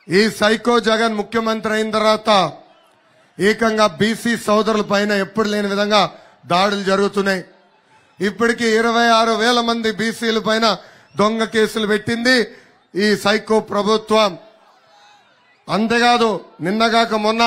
ఈ సైకో జగన్ ముఖ్యమంత్రి అయిన తర్వాత ఏకంగా బీసీ సోదరుల పైన ఎప్పుడు లేని విధంగా దాడులు జరుగుతున్నాయి ఇప్పటికీ ఇరవై ఆరు వేల మంది బీసీల పైన దొంగ కేసులు పెట్టింది ఈ సైకో ప్రభుత్వం అంతేకాదు నిన్నగాక మొన్న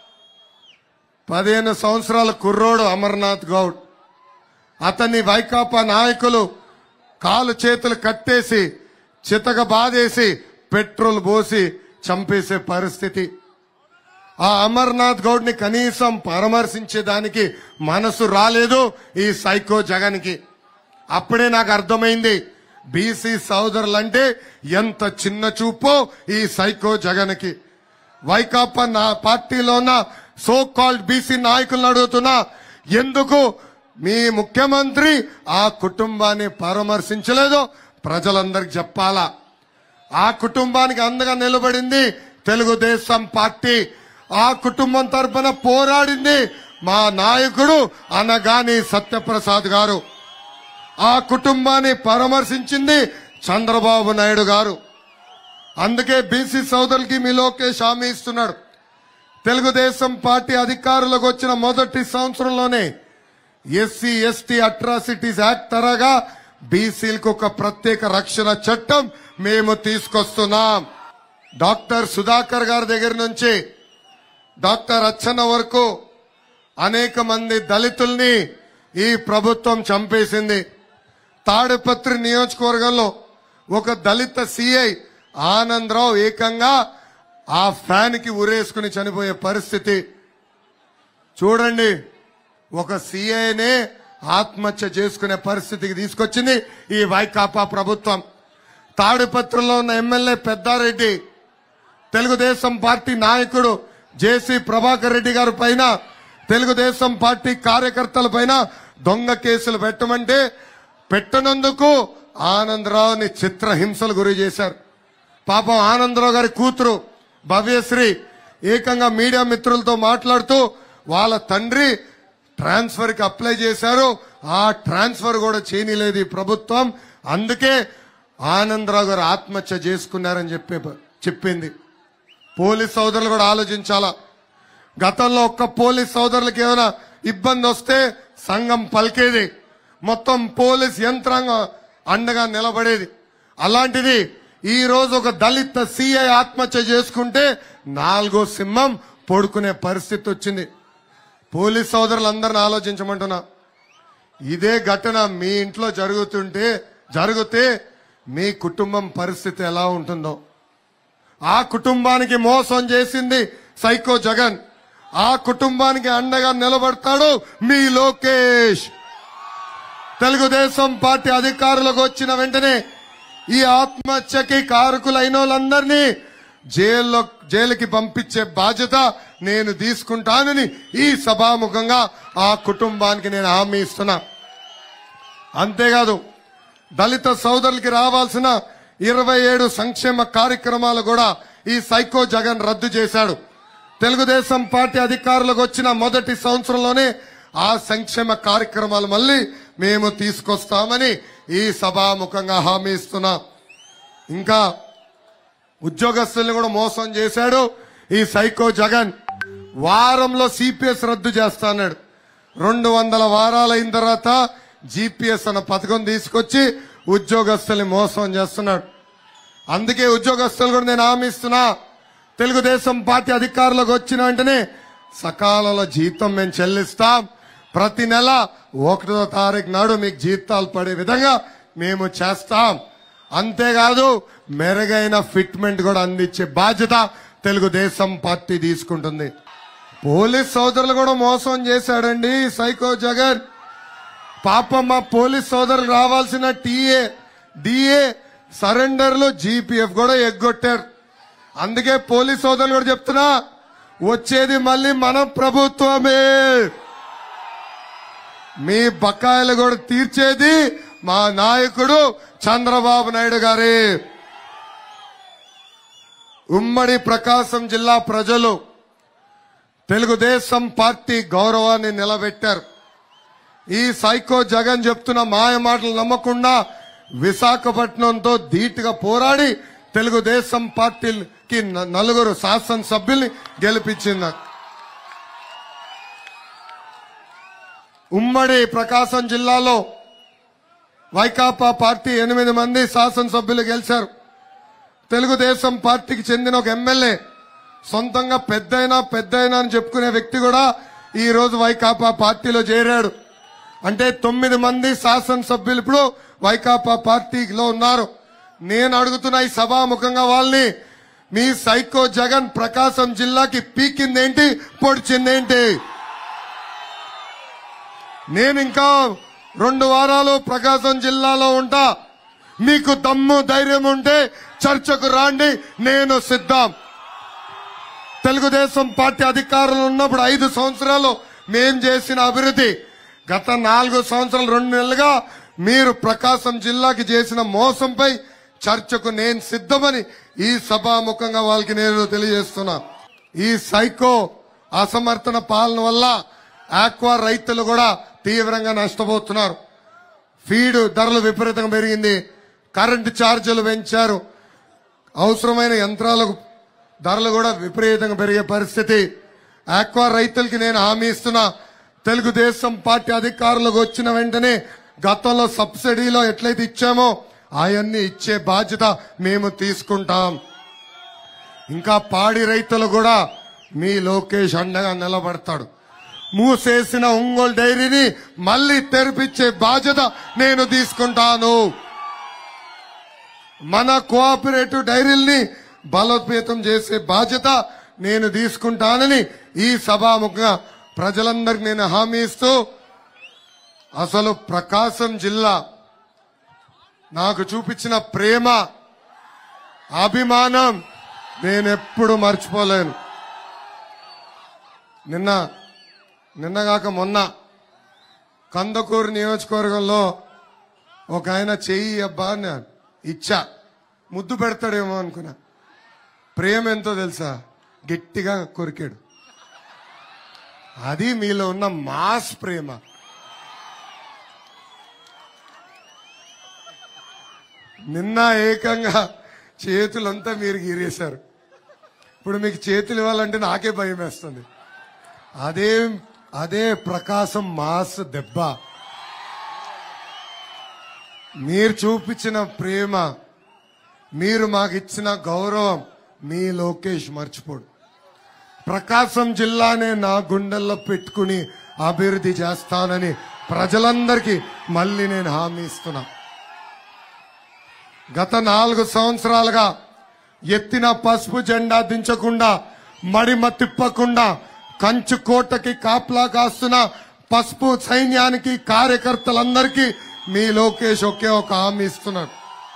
పదిహేను సంవత్సరాల కుర్రోడు అమర్నాథ్ గౌడ్ అతన్ని వైకాపా నాయకులు కాలు చేతులు కట్టేసి చితక బాధేసి పెట్రోల్ పోసి చంపేసే పరిస్థితి ఆ అమర్నాథ్ గౌడ్ ని కనీసం పరామర్శించేదానికి మనసు రాలేదు ఈ సైకో జగన్కి అప్పుడే నాకు అర్థమైంది బీసీ సోదరులంటే ఎంత చిన్న చూపో ఈ సైకో జగన్కి వైకాపా నా పార్టీలో ఉన్న సో కాల్డ్ బీసీ నాయకులను అడుగుతున్నా ఎందుకు మీ ముఖ్యమంత్రి ఆ కుటుంబాన్ని పరామర్శించలేదో ప్రజలందరికి చెప్పాలా ఆ కుటుంబానికి అండగా నిలబడింది తెలుగుదేశం పార్టీ ఆ కుటుంబం తరపున పోరాడింది మా నాయకుడు అనగాని సత్యప్రసాద్ గారు ఆ కుటుంబాన్ని పరామర్శించింది చంద్రబాబు నాయుడు గారు అందుకే బీసీ సోదరులకి మీ లోకేష్ హామీ ఇస్తున్నాడు తెలుగుదేశం పార్టీ అధికారులకు వచ్చిన మొదటి సంవత్సరంలోనే ఎస్సీ ఎస్టీ అట్రాసిటీస్ యాక్ట్ తరగా బీసీలకు ఒక ప్రత్యేక రక్షణ చట్టం మేము తీసుకొస్తున్నాం డాక్టర్ సుధాకర్ గారి దగ్గర నుంచి డాక్టర్ అచ్చన్న వరకు అనేక మంది దళితుల్ని ఈ ప్రభుత్వం చంపేసింది తాడిపత్రి నియోజకవర్గంలో ఒక దళిత సిఐ ఆనందరావు ఏకంగా ఆ ఫ్యాన్ కి ఉరేసుకుని చనిపోయే పరిస్థితి చూడండి ఒక సిఐనే ఆత్మహత్య చేసుకునే పరిస్థితికి తీసుకొచ్చింది ఈ వైకాపా ప్రభుత్వం తాడిపత్రిలో ఉన్న ఎమ్మెల్యే పెద్దారెడ్డి తెలుగుదేశం పార్టీ నాయకుడు జేసీ ప్రభాకర్ రెడ్డి గారి పైన తెలుగుదేశం పార్టీ కార్యకర్తల పైన దొంగ కేసులు పెట్టమంటే పెట్టనందుకు ఆనందరావుని చిత్రహింసలు గురి చేశారు పాపం ఆనందరావు గారి కూతురు భవ్యశ్రీ ఏకంగా మీడియా మిత్రులతో మాట్లాడుతూ వాళ్ళ తండ్రి ట్రాన్స్ఫర్ కి అప్లై చేశారు ఆ ట్రాన్స్ఫర్ కూడా చేయనిలేదు ఈ ప్రభుత్వం అందుకే ఆనందరావు గారు ఆత్మహత్య చేసుకున్నారని చెప్పే చెప్పింది పోలీస్ సోదరులు కూడా ఆలోచించాలా గతంలో ఒక్క పోలీస్ సోదరులకు ఏమైనా ఇబ్బంది వస్తే సంఘం పలికేది మొత్తం పోలీస్ యంత్రాంగం అండగా నిలబడేది అలాంటిది ఈ రోజు ఒక దళిత సిఐ ఆత్మహత్య చేసుకుంటే నాలుగో సింహం పడుకునే పరిస్థితి వచ్చింది పోలీస్ సోదరులందరిని ఆలోచించమంటున్నా ఇదే ఘటన మీ ఇంట్లో జరుగుతుంటే జరిగితే మీ కుటుంబం పరిస్థితి ఎలా ఉంటుందో ఆ కుటుంబానికి మోసం చేసింది సైకో జగన్ ఆ కుటుంబానికి అండగా నిలబడతాడు మీ లోకేష్ తెలుగుదేశం పార్టీ అధికారులకు వచ్చిన వెంటనే ఈ ఆత్మహత్యకి కారకులైన వాళ్ళందరినీ జైల్లో జైలుకి పంపించే బాధ్యత నేను తీసుకుంటానని ఈ సభాముఖంగా ఆ కుటుంబానికి నేను హామీ ఇస్తున్నా అంతేకాదు దళిత సోదరులకి రావాల్సిన ఇరవై ఏడు సంక్షేమ కార్యక్రమాలు కూడా ఈ సైకో జగన్ రద్దు చేశాడు తెలుగుదేశం పార్టీ అధికారులకు వచ్చిన మొదటి సంవత్సరంలోనే ఆ సంక్షేమ కార్యక్రమాలు మళ్ళీ మేము తీసుకొస్తామని ఈ సభాముఖంగా హామీ ఇస్తున్నా ఇంకా ఉద్యోగస్తుల్ని కూడా మోసం చేశాడు ఈ సైకో జగన్ వారంలో సిపిఎస్ రద్దు చేస్తా అన్నాడు రెండు వందల వారాలు అయిన తర్వాత జీపీఎస్ అన్న పథకం తీసుకొచ్చి ఉద్యోగస్తుల్ని మోసం చేస్తున్నాడు అందుకే ఉద్యోగస్తులు కూడా నేను హామీ ఇస్తున్నా తెలుగుదేశం పార్టీ అధికారులకు వచ్చిన వెంటనే సకాలంలో జీతం మేము చెల్లిస్తాం ప్రతి నెల ఒకటో తారీఖు నాడు మీకు జీతాలు పడే విధంగా మేము చేస్తాం అంతేకాదు మెరుగైన ఫిట్మెంట్ కూడా అందించే బాధ్యత తెలుగుదేశం పార్టీ తీసుకుంటుంది పోలీస్ సోదరులు కూడా మోసం చేశాడండి సైకో జగన్ పాపం మా పోలీస్ సోదరులు రావాల్సిన టీఏ డిఏ సరెండర్లు జీపీఎఫ్ కూడా ఎగ్గొట్టారు అందుకే పోలీస్ సోదరులు కూడా చెప్తున్నా వచ్చేది మళ్ళీ మన ప్రభుత్వమే మీ బకాయిలు కూడా తీర్చేది మా నాయకుడు చంద్రబాబు నాయుడు గారి ఉమ్మడి ప్రకాశం జిల్లా ప్రజలు తెలుగుదేశం పార్టీ గౌరవాన్ని నిలబెట్టారు ఈ సైకో జగన్ చెప్తున్న మాయ మాటలు నమ్మకుండా విశాఖపట్నంతో ధీటుగా పోరాడి తెలుగుదేశం పార్టీ కి న- నలుగురు శాసనసభ్యుల్ని గెలిపించింది నాకు ఉమ్మడి ప్రకాశం జిల్లాలో వైకాపా పార్టీ ఎనిమిది మంది శాసనసభ్యులు గెలిచారు తెలుగుదేశం పార్టీకి చెందిన ఒక ఎమ్మెల్యే సొంతంగా పెద్దయినా పెద్దయినా అని చెప్పుకునే వ్యక్తి కూడా ఈ రోజు వైకాపా పార్టీలో చేరాడు అంటే తొమ్మిది మంది శాసనసభ్యులు ఇప్పుడు వైకాపా పార్టీలో ఉన్నారు నేను అడుగుతున్న ఈ సభాముఖంగా వాళ్ళని మీ సైకో జగన్ ప్రకాశం జిల్లాకి పీకిందేంటి పొడిచిందేంటి నేను ఇంకా రెండు వారాలు ప్రకాశం జిల్లాలో ఉంటా మీకు దమ్ము ధైర్యం ఉంటే చర్చకు రాండి నేను సిద్ధం తెలుగుదేశం పార్టీ అధికారంలో ఉన్నప్పుడు ఐదు సంవత్సరాలు మేం చేసిన అభివృద్ధి గత నాలుగు సంవత్సరాలు రెండు నెలలుగా మీరు ప్రకాశం జిల్లాకి చేసిన మోసంపై చర్చకు నేను సిద్ధమని ఈ సభాముఖంగా వాళ్ళకి నేను తెలియజేస్తున్నా ఈ సైకో అసమర్థన పాలన వల్ల ఆక్వా రైతులు కూడా తీవ్రంగా నష్టపోతున్నారు ఫీడ్ ధరలు విపరీతంగా పెరిగింది కరెంటు ఛార్జీలు పెంచారు అవసరమైన యంత్రాలకు ధరలు కూడా విపరీతంగా పెరిగే పరిస్థితి ఆక్వా రైతులకి నేను హామీ ఇస్తున్నా తెలుగుదేశం పార్టీ అధికారులకు వచ్చిన వెంటనే గతంలో సబ్సిడీలో ఎట్లయితే ఇచ్చామో అవన్నీ ఇచ్చే బాధ్యత మేము తీసుకుంటాం ఇంకా పాడి రైతులు కూడా మీ లోకేష్ అండగా నిలబడతాడు మూసేసిన ఒంగోలు డైరీని మళ్ళీ తెరిపించే బాధ్యత నేను తీసుకుంటాను మన కోఆపరేటివ్ డైరీల్ని బలోపేతం చేసే బాధ్యత నేను తీసుకుంటానని ఈ సభాముఖంగా ప్రజలందరికీ నేను హామీ ఇస్తూ అసలు ప్రకాశం జిల్లా నాకు చూపించిన ప్రేమ అభిమానం నేనెప్పుడు మర్చిపోలేను నిన్న నిన్నగాక మొన్న కందకూరు నియోజకవర్గంలో ఒక ఆయన చెయ్యి అబ్బా అని ఇచ్చా ముద్దు పెడతాడేమో అనుకున్నా ప్రేమ ఎంతో తెలుసా గట్టిగా కొరికాడు అది మీలో ఉన్న మాస్ ప్రేమ నిన్న ఏకంగా చేతులంతా మీరు గీరేశారు ఇప్పుడు మీకు చేతులు ఇవ్వాలంటే నాకే భయం వేస్తుంది అదే అదే ప్రకాశం మాస్ దెబ్బ మీరు చూపించిన ప్రేమ మీరు మాకు ఇచ్చిన గౌరవం మీ లోకేష్ మర్చిపోడు ప్రకాశం జిల్లానే నా గుండెల్లో పెట్టుకుని అభివృద్ధి చేస్తానని ప్రజలందరికీ మళ్ళీ నేను హామీ ఇస్తున్నా గత నాలుగు సంవత్సరాలుగా ఎత్తిన పసుపు జెండా దించకుండా మడిమ తిప్పకుండా కంచు కోటకి కాపలా కాస్తున్న పసుపు సైన్యానికి కార్యకర్తలందరికీ మీ లోకేష్ ఒకే ఒక హామీ ఇస్తున్నాడు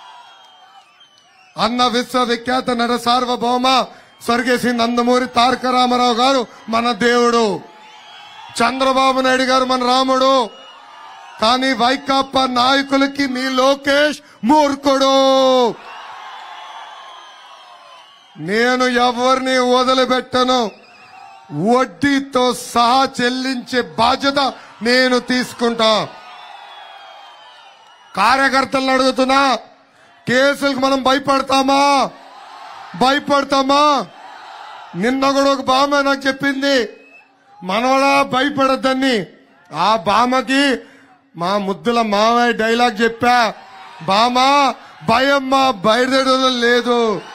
అన్న విశ్వవిఖ్యాత నర సార్వభౌమ స్వర్గేసి నందమూరి తారక రామారావు గారు మన దేవుడు చంద్రబాబు నాయుడు గారు మన రాముడు కానీ వైకాపా నాయకులకి మీ లోకేష్ మూర్ఖుడు నేను ఎవరిని వదిలిపెట్టను వడ్డీతో సహా చెల్లించే బాధ్యత నేను తీసుకుంటా కార్యకర్తలను అడుగుతున్నా కేసులకు మనం భయపడతామా భయపడతామా నిన్న కూడా ఒక బామ్మ నాకు చెప్పింది మనవడా భయపడద్దని ఆ బామ్మకి మా ముద్దుల మావయ్య డైలాగ్ చెప్పా బామా భయం మా బయలుదేరడం లేదు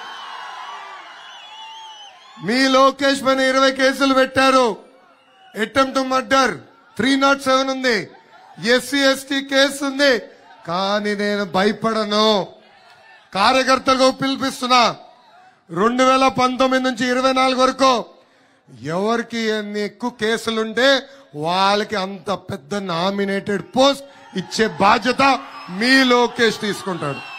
మీ లోకేష్ పైన ఇరవై కేసులు పెట్టారు attempt murder three not seven ఉంది ఎస్సీ ఎస్టీ కేసు ఉంది కానీ నేను భయపడను కార్యకర్తలకు పిలిపిస్తున్నా రెండు వేల పంతొమ్మిది నుంచి ఇరవై నాలుగు వరకు ఎవరికి ఎన్ని ఎక్కువ కేసులుంటే వాళ్ళకి అంత పెద్ద నామినేటెడ్ పోస్ట్ ఇచ్చే బాధ్యత మీ లోకేష్ తీసుకుంటాడు